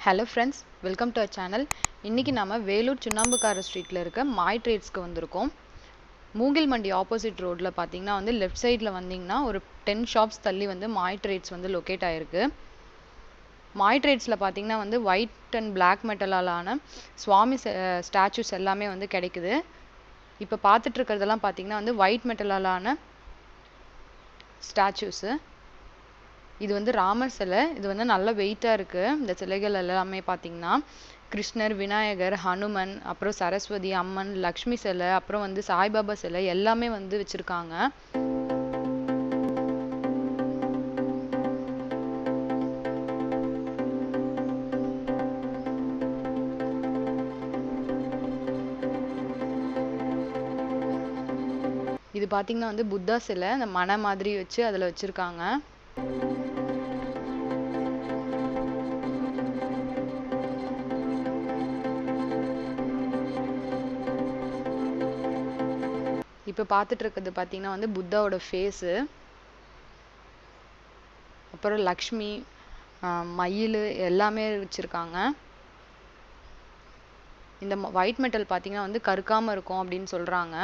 hello friends welcome to our channel இன்றைக்கி நாம வேலூர் சுண்ணாம்புக்கார ஸ்ட்ரீட்டில் இருக்க மாய் ட்ரேட்ஸ்க்கு வந்திருக்கோம் மூங்கில் மண்டி ஆப்போசிட் ரோட்டில் பார்த்தீங்கன்னா வந்து லெஃப்ட் சைடில் வந்தீங்கன்னா ஒரு டென் ஷாப்ஸ் தள்ளி வந்து மாய் ட்ரேட்ஸ் வந்து லொக்கேட் ஆகிருக்கு மாய் ட்ரேட்ஸில் பார்த்தீங்கன்னா வந்து ஒயிட் அண்ட் பிளாக் மெட்டலாலான சுவாமி ஸ்டாச்சூஸ் எல்லாமே வந்து கிடைக்குது இப்போ பார்த்துட்டு இருக்கிறதெல்லாம் பார்த்தீங்கன்னா வந்து ஒயிட் மெட்டலாலான ஸ்டாச்சூஸு இது வந்து ராமர் சிலை இது வந்து நல்ல வெயிட்டாக இருக்குது இந்த சிலைகள் எல்லாமே பார்த்தீங்கன்னா கிருஷ்ணர் விநாயகர் ஹனுமன் அப்புறம் சரஸ்வதி அம்மன் லக்ஷ்மி சிலை அப்புறம் வந்து சாய்பாபா சிலை எல்லாமே வந்து வச்சுருக்காங்க இது பார்த்தீங்கன்னா வந்து புத்தா சிலை இந்த மனை மாதிரி வச்சு அதில் வச்சுருக்காங்க இப்போ பார்த்துட்டு இருக்கிறது பார்த்தீங்கன்னா வந்து புத்தாவோட ஃபேஸு அப்புறம் லக்ஷ்மி மயில் எல்லாமே வச்சுருக்காங்க இந்த ஒயிட் மெட்டல் பார்த்தீங்கன்னா வந்து கருக்காமல் இருக்கும் அப்படின்னு சொல்கிறாங்க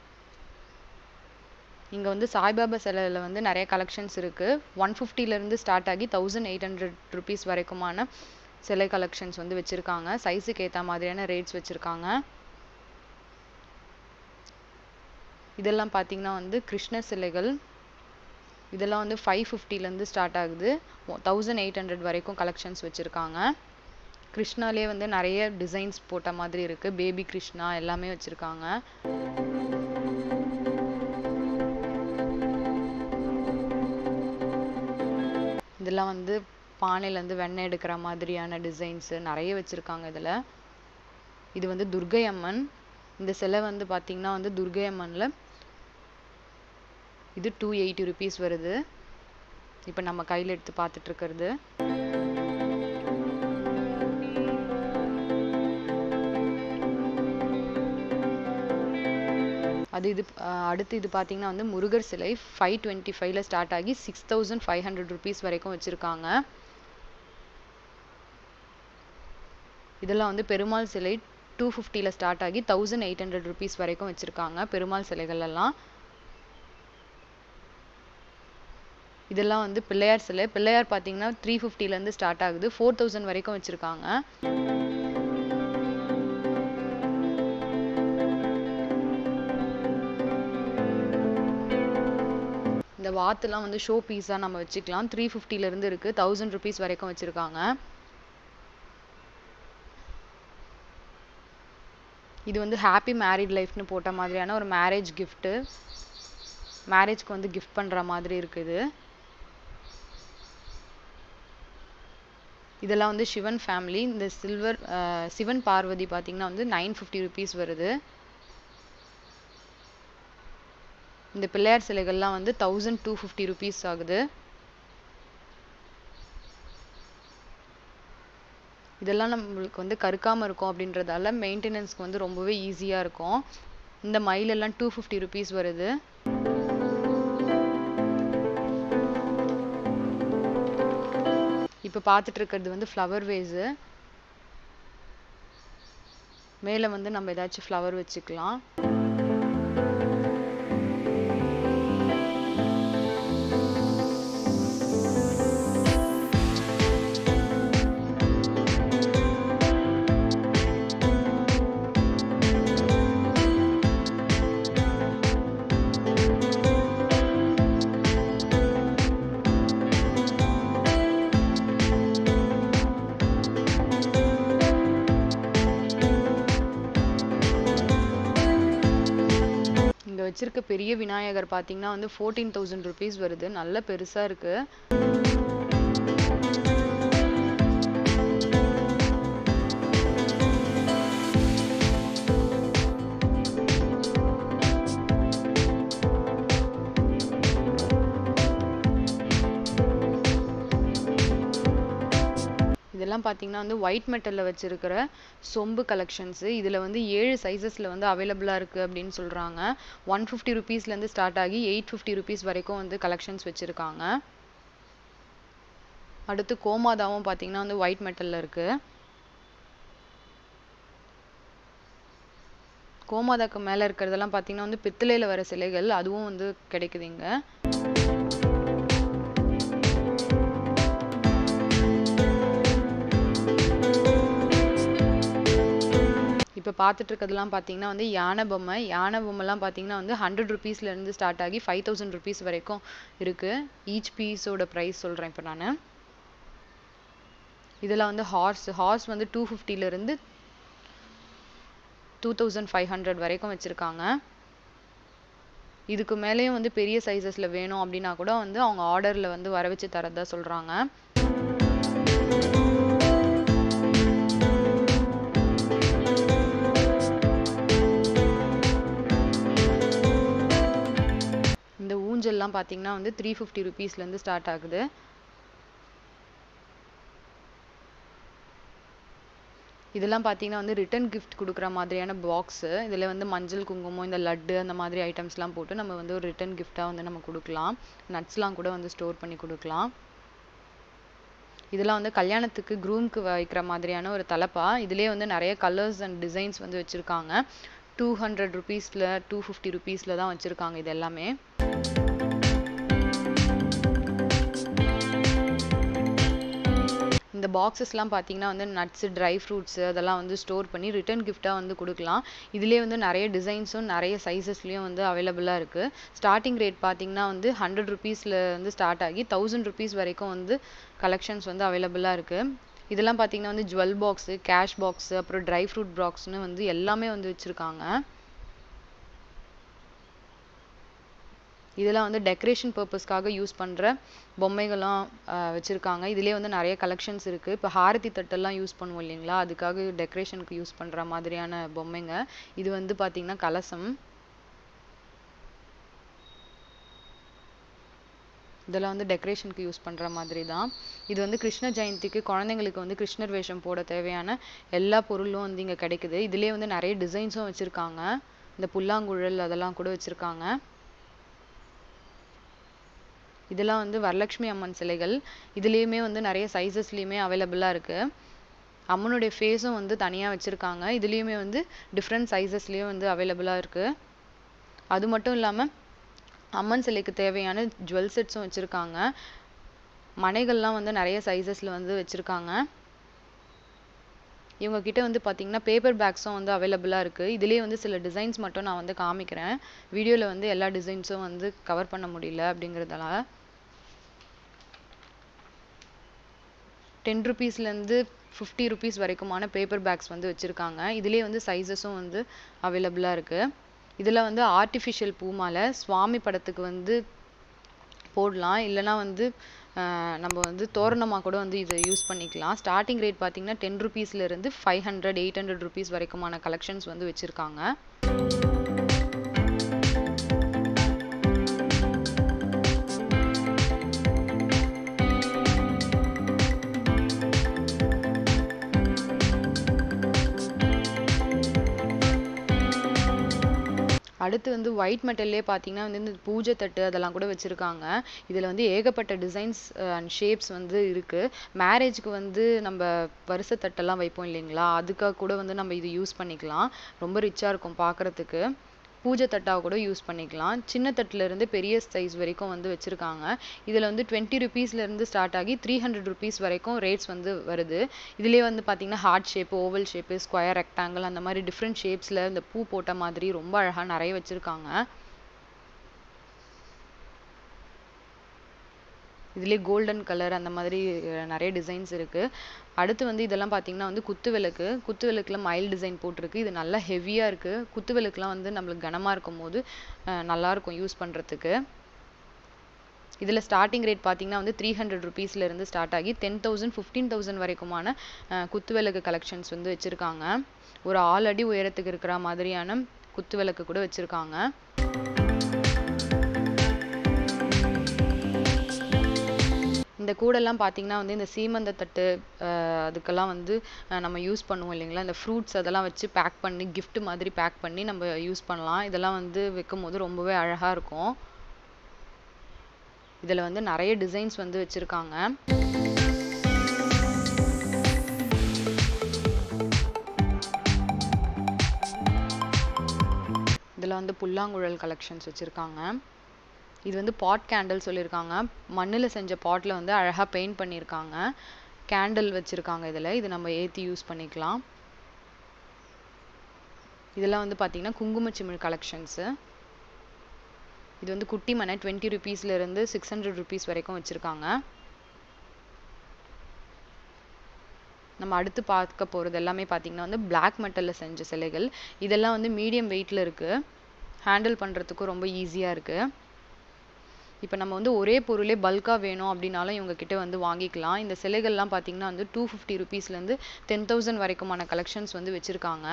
இங்கே வந்து சாய்பாபா சிலையில் வந்து நிறைய கலெக்ஷன்ஸ் இருக்குது ஒன் ஃபிஃப்டிலேருந்து ஸ்டார்ட் ஆகி தௌசண்ட் எயிட் ஹண்ட்ரட் ருபீஸ் வரைக்குமான சிலை கலெக்ஷன்ஸ் வந்து வச்சுருக்காங்க சைஸுக்கு ஏற்ற மாதிரியான ரேட்ஸ் வச்சுருக்காங்க இதெல்லாம் பார்த்தீங்கன்னா வந்து கிருஷ்ண சிலைகள் இதெல்லாம் வந்து ஃபைவ் ஃபிஃப்டிலேருந்து ஸ்டார்ட் ஆகுது தௌசண்ட் எயிட் ஹண்ட்ரட் வரைக்கும் கலெக்ஷன்ஸ் வச்சுருக்காங்க கிருஷ்ணாலே வந்து நிறைய டிசைன்ஸ் போட்ட மாதிரி இருக்குது பேபி கிருஷ்ணா எல்லாமே வச்சுருக்காங்க இதெல்லாம் வந்து பானையிலேருந்து வெண்ணெய் எடுக்கிற மாதிரியான டிசைன்ஸு நிறைய வச்சுருக்காங்க இதில் இது வந்து துர்கை அம்மன் இந்த சிலை வந்து பார்த்தீங்கன்னா வந்து துர்கை அம்மனில் இது டூ எயிட்டி ருபீஸ் வருது இப்போ நம்ம கையில் எடுத்து பார்த்துட்டு இருக்கிறது அது இது அடுத்து இது பார்த்தீங்கன்னா வந்து முருகர் சிலை ஃபைவ் டுவெண்ட்டி ஃபைவ்ல ஸ்டார்ட் ஆகி six thousand five hundred rupees வரைக்கும் வச்சுருக்காங்க இதெல்லாம் வந்து பெருமாள் சிலை டூ ஃபிஃப்டியில் ஸ்டார்ட் ஆகி தௌசண்ட் எயிட் ஹண்ட்ரட் ருபீஸ் வரைக்கும் வச்சுருக்காங்க பெருமாள் சிலைகள் எல்லாம் இதெல்லாம் வந்து பிள்ளையார் சிலை பிள்ளையார் பார்த்தீங்கன்னா த்ரீ ஃபிஃப்டிலேருந்து ஸ்டார்ட் ஆகுது ஃபோர் தௌசண்ட் வரைக்கும் வச்சுருக்காங்க இந்த வாத்துலாம் வந்து ஷோ பீஸாக நம்ம வச்சுக்கலாம் த்ரீ ஃபிஃப்டிலேருந்து இருக்குது தௌசண்ட் ருபீஸ் வரைக்கும் வச்சுருக்காங்க இது வந்து ஹாப்பி மேரிட் லைஃப்னு போட்ட மாதிரியான ஒரு மேரேஜ் கிஃப்ட்டு மேரேஜ்க்கு வந்து கிஃப்ட் பண்ணுற மாதிரி இருக்குது இதெல்லாம் வந்து சிவன் ஃபேமிலி இந்த சில்வர் சிவன் பார்வதி பார்த்தீங்கன்னா வந்து நைன் ஃபிஃப்டி ருபீஸ் வருது இந்த பிள்ளையார் சிலைகள்லாம் வந்து தௌசண்ட் டூ ஃபிஃப்டி ருபீஸ் ஆகுது இதெல்லாம் நம்மளுக்கு வந்து கருக்காமல் இருக்கும் அப்படின்றதால மெயின்டெனன்ஸ்க்கு வந்து ரொம்பவே ஈஸியாக இருக்கும் இந்த மயிலெல்லாம் டூ ஃபிஃப்டி ருபீஸ் வருது இப்போ பார்த்துட்டு இருக்கிறது வந்து ஃப்ளவர் வேஸு மேலே வந்து நம்ம ஏதாச்சும் ஃப்ளவர் வச்சுக்கலாம் இங்கே வச்சிருக்க பெரிய விநாயகர் பார்த்தீங்கன்னா வந்து ஃபோர்டீன் தௌசண்ட் ருபீஸ் வருது நல்ல பெருசாக இருக்குது இதெல்லாம் பார்த்தீங்கன்னா வந்து ஒயிட் மெட்டலில் வச்சுருக்கிற சொம்பு கலெக்ஷன்ஸு இதில் வந்து ஏழு சைஸஸில் வந்து அவைலபிளாக இருக்குது அப்படின்னு சொல்கிறாங்க ஒன் ஃபிஃப்டி ருபீஸ்லேருந்து ஸ்டார்ட் ஆகி எயிட் ஃபிஃப்டி ருபீஸ் வரைக்கும் வந்து கலெக்ஷன்ஸ் வச்சுருக்காங்க அடுத்து கோமாதாவும் பார்த்தீங்கன்னா வந்து ஒயிட் மெட்டலில் இருக்குது கோமாதாக்கு மேலே இருக்கிறதெல்லாம் பார்த்தீங்கன்னா வந்து பித்தளையில் வர சிலைகள் அதுவும் வந்து கிடைக்குதுங்க இப்போ பார்த்துட்டு இருக்கிறதுலாம் பார்த்தீங்கன்னா வந்து யானை பொம்மை யானை பொம்மைலாம் பார்த்தீங்கன்னா வந்து ஹண்ட்ரட் ருபீஸ்லேருந்து ஸ்டார்ட் ஆகி ஃபைவ் தௌசண்ட் ருபீஸ் வரைக்கும் இருக்குது ஈச் பீஸோட ப்ரைஸ் சொல்கிறேன் இப்போ நான் இதெல்லாம் வந்து ஹார்ஸ் ஹார்ஸ் வந்து டூ ஃபிஃப்டிலேருந்து டூ தௌசண்ட் ஃபைவ் ஹண்ட்ரட் வரைக்கும் வச்சுருக்காங்க இதுக்கு மேலேயும் வந்து பெரிய சைஸஸில் வேணும் அப்படின்னா கூட வந்து அவங்க ஆர்டரில் வந்து வர வச்சு தரதா சொல்கிறாங்க இந்த ஊஞ்சல்லாம் பார்த்தீங்கன்னா வந்து த்ரீ ஃபிஃப்டி ருபீஸ்லேருந்து ஸ்டார்ட் ஆகுது இதெல்லாம் பார்த்தீங்கன்னா வந்து ரிட்டன் கிஃப்ட் கொடுக்குற மாதிரியான பாக்ஸு இதில் வந்து மஞ்சள் குங்குமம் இந்த லட்டு அந்த மாதிரி ஐட்டம்ஸ்லாம் போட்டு நம்ம வந்து ஒரு ரிட்டன் கிஃப்டாக வந்து நம்ம கொடுக்கலாம் நட்ஸ்லாம் கூட வந்து ஸ்டோர் பண்ணி கொடுக்கலாம் இதெல்லாம் வந்து கல்யாணத்துக்கு க்ரூம்க்கு வைக்கிற மாதிரியான ஒரு தலப்பா இதுலேயே வந்து நிறைய கலர்ஸ் அண்ட் டிசைன்ஸ் வந்து வச்சுருக்காங்க டூ ஹண்ட்ரட் ருபீஸில் டூ ஃபிஃப்டி ருபீஸில் தான் வச்சுருக்காங்க இது எல்லாமே இந்த பாக்ஸஸ்லாம் பார்த்தீங்கன்னா வந்து நட்ஸு ட்ரை ஃப்ரூட்ஸு அதெல்லாம் வந்து ஸ்டோர் பண்ணி ரிட்டன் கிஃப்டாக வந்து கொடுக்கலாம் இதுலேயே வந்து நிறைய டிசைன்ஸும் நிறைய சைஸஸ்லேயும் வந்து அவைலபிளாக இருக்குது ஸ்டார்டிங் ரேட் பார்த்தீங்கன்னா வந்து ஹண்ட்ரட் ருபீஸில் வந்து ஸ்டார்ட் ஆகி தௌசண்ட் ருபீஸ் வரைக்கும் வந்து கலெக்ஷன்ஸ் வந்து அவைலபிளாக இருக்குது இதெல்லாம் பார்த்தீங்கன்னா வந்து ஜுவல் பாக்ஸு கேஷ் பாக்ஸு அப்புறம் ட்ரை ஃப்ரூட் பாக்ஸ்னு வந்து எல்லாமே வந்து வச்சுருக்காங்க இதெல்லாம் வந்து டெக்கரேஷன் பர்பஸ்க்காக யூஸ் பண்ணுற பொம்மைகள்லாம் வச்சுருக்காங்க இதுலேயே வந்து நிறைய கலெக்ஷன்ஸ் இருக்குது இப்போ ஹாரதி தட்டெல்லாம் யூஸ் பண்ணுவோம் இல்லைங்களா அதுக்காக டெக்கரேஷனுக்கு யூஸ் பண்ணுற மாதிரியான பொம்மைங்க இது வந்து பார்த்திங்கன்னா கலசம் இதெல்லாம் வந்து டெக்கரேஷனுக்கு யூஸ் பண்ணுற மாதிரி தான் இது வந்து கிருஷ்ண ஜெயந்திக்கு குழந்தைங்களுக்கு வந்து கிருஷ்ணர் வேஷம் போட தேவையான எல்லா பொருளும் வந்து இங்கே கிடைக்குது இதுலேயே வந்து நிறைய டிசைன்ஸும் வச்சுருக்காங்க இந்த புல்லாங்குழல் அதெல்லாம் கூட வச்சுருக்காங்க இதெல்லாம் வந்து வரலட்சுமி அம்மன் சிலைகள் இதுலேயுமே வந்து நிறைய சைஸஸ்லேயுமே அவைலபிளாக இருக்குது அம்மனுடைய ஃபேஸும் வந்து தனியாக வச்சுருக்காங்க இதுலேயுமே வந்து டிஃப்ரெண்ட் சைஸஸ்லேயும் வந்து அவைலபிளாக இருக்குது அது மட்டும் இல்லாமல் அம்மன் சிலைக்கு தேவையான ஜுவல் செட்ஸும் வச்சுருக்காங்க மனைகள்லாம் வந்து நிறைய சைஸஸில் வந்து வச்சுருக்காங்க இவங்க கிட்ட வந்து பார்த்தீங்கன்னா பேப்பர் பேக்ஸும் வந்து அவைலபிளாக இருக்குது இதுலேயே வந்து சில டிசைன்ஸ் மட்டும் நான் வந்து காமிக்கிறேன் வீடியோவில் வந்து எல்லா டிசைன்ஸும் வந்து கவர் பண்ண முடியல அப்படிங்கிறதால டென் ருபீஸ்லேருந்து ஃபிஃப்டி ருபீஸ் வரைக்குமான பேப்பர் பேக்ஸ் வந்து வச்சுருக்காங்க இதுலேயே வந்து சைஸஸும் வந்து அவைலபிளாக இருக்குது இதில் வந்து ஆர்டிஃபிஷியல் பூ மாலை சுவாமி படத்துக்கு வந்து போடலாம் இல்லைனா வந்து நம்ம வந்து தோரணமாக கூட வந்து இதை யூஸ் பண்ணிக்கலாம் ஸ்டார்டிங் ரேட் பார்த்தீங்கன்னா டென் ருபீஸ்லேருந்து five hundred eight hundred rupees வரைக்குமான கலெக்ஷன்ஸ் வந்து வச்சுருக்காங்க அடுத்து வந்து ஒயிட் மெட்டல்லே பார்த்தீங்கன்னா வந்து இந்த பூஜை தட்டு அதெல்லாம் கூட வச்சுருக்காங்க இதில் வந்து ஏகப்பட்ட டிசைன்ஸ் அண்ட் ஷேப்ஸ் வந்து இருக்குது மேரேஜ்க்கு வந்து நம்ம வருஷ தட்டெல்லாம் வைப்போம் இல்லைங்களா அதுக்காக கூட வந்து நம்ம இது யூஸ் பண்ணிக்கலாம் ரொம்ப ரிச்சாக இருக்கும் பார்க்குறதுக்கு பூஜை தட்டாக கூட யூஸ் பண்ணிக்கலாம் சின்ன தட்டுலேருந்து பெரிய சைஸ் வரைக்கும் வந்து வச்சுருக்காங்க இதில் வந்து டுவெண்ட்டி ருபீஸ்லேருந்து ஸ்டார்ட் ஆகி த்ரீ ஹண்ட்ரட் ருபீஸ் வரைக்கும் ரேட்ஸ் வந்து வருது இதுலேயே வந்து பார்த்திங்கன்னா heart shape oval shape square rectangle அந்த மாதிரி டிஃப்ரெண்ட் ஷேப்ஸில் இந்த பூ போட்ட மாதிரி ரொம்ப அழகாக நிறைய வச்சுருக்காங்க இதுலேயே கோல்டன் கலர் அந்த மாதிரி நிறைய டிசைன்ஸ் இருக்குது அடுத்து வந்து இதெல்லாம் பார்த்தீங்கன்னா வந்து குத்து விளக்கு குத்து விளக்குல மயில் டிசைன் போட்டிருக்கு இது நல்லா ஹெவியாக இருக்குது குத்து விளக்குலாம் வந்து நம்மளுக்கு கனமாக இருக்கும் போது நல்லாயிருக்கும் யூஸ் பண்ணுறதுக்கு இதில் ஸ்டார்டிங் ரேட் பார்த்தீங்கன்னா வந்து த்ரீ ஹண்ட்ரட் ருபீஸ்லேருந்து ஸ்டார்ட் ஆகி டென் தௌசண்ட் ஃபிஃப்டீன் தௌசண்ட் வரைக்குமான குத்து விளக்கு கலெக்ஷன்ஸ் வந்து வச்சுருக்காங்க ஒரு ஆள் அடி உயரத்துக்கு இருக்கிற மாதிரியான குத்து விளக்கு கூட வச்சுருக்காங்க இந்த கூடெல்லாம் பார்த்தீங்கன்னா வந்து இந்த சீமந்த தட்டு அதுக்கெல்லாம் வந்து நம்ம யூஸ் பண்ணுவோம் இல்லைங்களா இந்த ஃப்ரூட்ஸ் அதெல்லாம் வச்சு பேக் பண்ணி கிஃப்ட் மாதிரி பேக் பண்ணி நம்ம யூஸ் பண்ணலாம் இதெல்லாம் வந்து வைக்கும் போது ரொம்பவே அழகாக இருக்கும் இதில் வந்து நிறைய டிசைன்ஸ் வந்து வச்சுருக்காங்க இதெல்லாம் வந்து புல்லாங்குழல் கலெக்ஷன்ஸ் வச்சுருக்காங்க இது வந்து பாட் கேண்டில் சொல்லியிருக்காங்க மண்ணில் செஞ்ச பாட்டில் வந்து அழகாக பெயிண்ட் பண்ணியிருக்காங்க கேண்டில் வச்சுருக்காங்க இதில் இது நம்ம ஏற்றி யூஸ் பண்ணிக்கலாம் இதெல்லாம் வந்து பார்த்தீங்கன்னா குங்குமச்சிமிழ் கலெக்ஷன்ஸு இது வந்து குட்டி மனை டுவெண்ட்டி ருபீஸ்லேருந்து சிக்ஸ் ஹண்ட்ரட் ருபீஸ் வரைக்கும் வச்சுருக்காங்க நம்ம அடுத்து பார்க்க போகிறது எல்லாமே பார்த்தீங்கன்னா வந்து பிளாக் மெட்டலில் செஞ்ச சிலைகள் இதெல்லாம் வந்து மீடியம் வெயிட்டில் இருக்குது ஹேண்டில் பண்ணுறதுக்கும் ரொம்ப ஈஸியாக இருக்குது இப்போ நம்ம வந்து ஒரே பொருளே பல்காக வேணும் அப்படின்னாலும் இவங்க கிட்ட வந்து வாங்கிக்கலாம் இந்த சிலைகள்லாம் பார்த்தீங்கன்னா வந்து டூ ஃபிஃப்டி ருபீஸ்லேருந்து டென் தௌசண்ட் வரைக்குமான கலெக்ஷன்ஸ் வந்து வச்சுருக்காங்க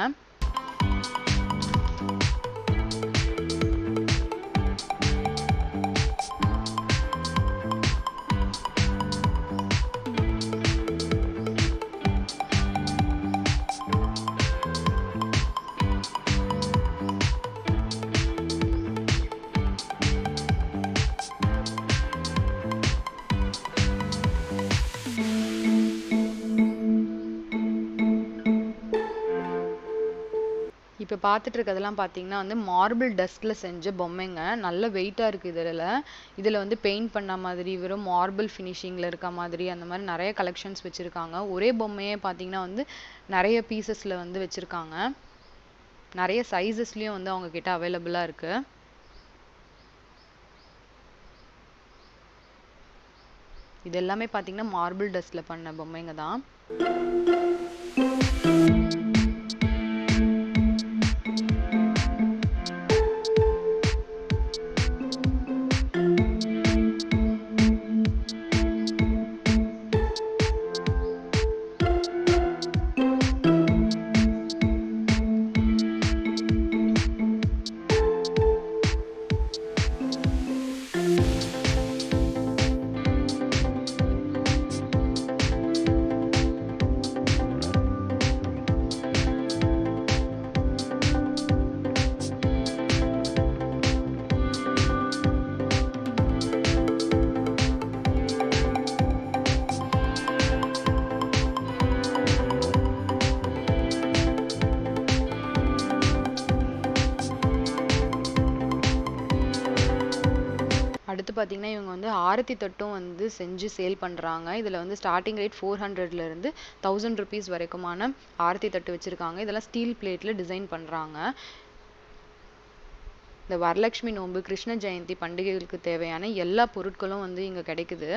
இப்போ பார்த்துட்டு இருக்கிறதெல்லாம் பார்த்தீங்கன்னா வந்து மார்பிள் டஸ்ட்டில் செஞ்ச பொம்மைங்க நல்ல வெயிட்டாக இருக்குது இதில் இதில் வந்து பெயிண்ட் பண்ண மாதிரி வெறும் மார்பிள் ஃபினிஷிங்கில் இருக்க மாதிரி அந்த மாதிரி நிறைய கலெக்ஷன்ஸ் வச்சுருக்காங்க ஒரே பொம்மையே பார்த்தீங்கன்னா வந்து நிறைய பீசஸில் வந்து வச்சுருக்காங்க நிறைய சைஸஸ்லேயும் வந்து அவங்க கிட்ட அவைலபிளாக இருக்குது இது எல்லாமே பார்த்தீங்கன்னா மார்பிள் டஸ்ட்டில் பண்ண பொம்மைங்க தான் அடுத்து பார்த்தீங்கன்னா இவங்க வந்து ஆரத்தி தட்டும் வந்து செஞ்சு சேல் பண்ணுறாங்க இதில் வந்து ஸ்டார்டிங் ரேட் ஃபோர் ஹண்ட்ரட்லேருந்து தௌசண்ட் ருபீஸ் வரைக்குமான ஆரத்தி தட்டு வச்சுருக்காங்க இதெல்லாம் ஸ்டீல் பிளேட்டில் டிசைன் பண்ணுறாங்க இந்த வரலட்சுமி நோன்பு கிருஷ்ண ஜெயந்தி பண்டிகைகளுக்கு தேவையான எல்லா பொருட்களும் வந்து இங்கே கிடைக்குது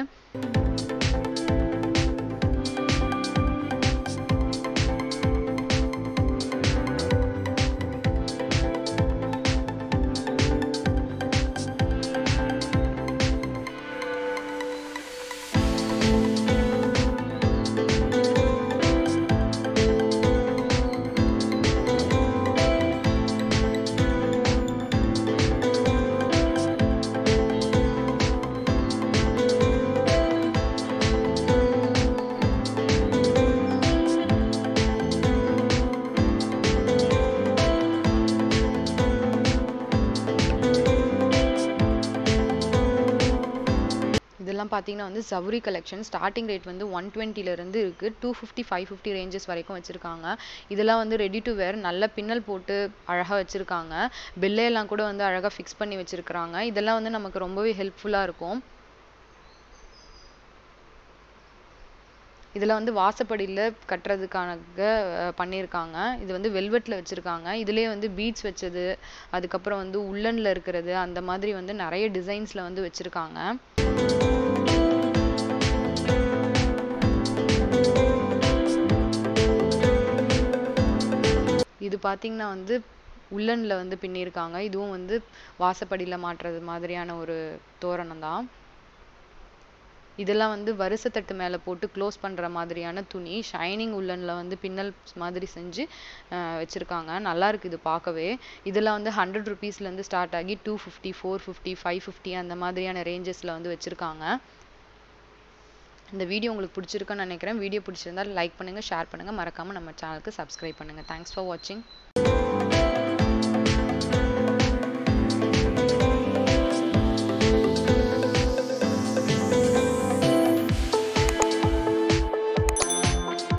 இதெல்லாம் பார்த்தீங்கன்னா வந்து சவுரி கலெக்ஷன் ஸ்டார்டிங் ரேட் வந்து ஒன் டுவெண்ட்டிலேருந்து இருக்குது two fifty five fifty ranges வரைக்கும் வச்சுருக்காங்க இதெல்லாம் வந்து ரெடி டு வேர் நல்ல பின்னல் போட்டு அழகாக வச்சுருக்காங்க பெல்லையெல்லாம் கூட வந்து அழகாக ஃபிக்ஸ் பண்ணி வச்சுருக்குறாங்க இதெல்லாம் வந்து நமக்கு ரொம்பவே ஹெல்ப்ஃபுல்லாக இருக்கும் இதில் வந்து வாசப்படியில் கட்டுறதுக்கான பண்ணியிருக்காங்க இது வந்து வெல்வெட்டில் வச்சுருக்காங்க இதுலேயே வந்து பீட்ஸ் வச்சது அதுக்கப்புறம் வந்து உள்ளனில் இருக்கிறது அந்த மாதிரி வந்து நிறைய டிசைன்ஸில் வந்து வச்சுருக்காங்க இது பார்த்தீங்கன்னா வந்து உள்ளனில் வந்து பின்னியிருக்காங்க இதுவும் வந்து வாசப்படியில் மாட்டுறது மாதிரியான ஒரு தோரணம் தான் இதெல்லாம் வந்து வருசத்தட்டு மேலே போட்டு க்ளோஸ் பண்ணுற மாதிரியான துணி ஷைனிங் உள்ளனில் வந்து பின்னல் மாதிரி செஞ்சு வச்சுருக்காங்க நல்லா இருக்கு இது பார்க்கவே இதெல்லாம் வந்து ஹண்ட்ரட் ருபீஸ்லேருந்து ஸ்டார்ட் ஆகி two fifty four fifty five fifty அந்த மாதிரியான ரேஞ்சஸில் வந்து வச்சுருக்காங்க இந்த வீடியோ உங்களுக்கு பிடிச்சிருக்குன்னு நினைக்கிறேன் வீடியோ பிடிச்சிருந்தா லைக் பண்ணுங்கள் ஷேர் பண்ணுங்கள் மறக்காமல் நம்ம சேனலுக்கு சப்ஸ்கிரைப் பண்ணுங்கள் தேங்க்ஸ் ஃபார் வாட்சிங்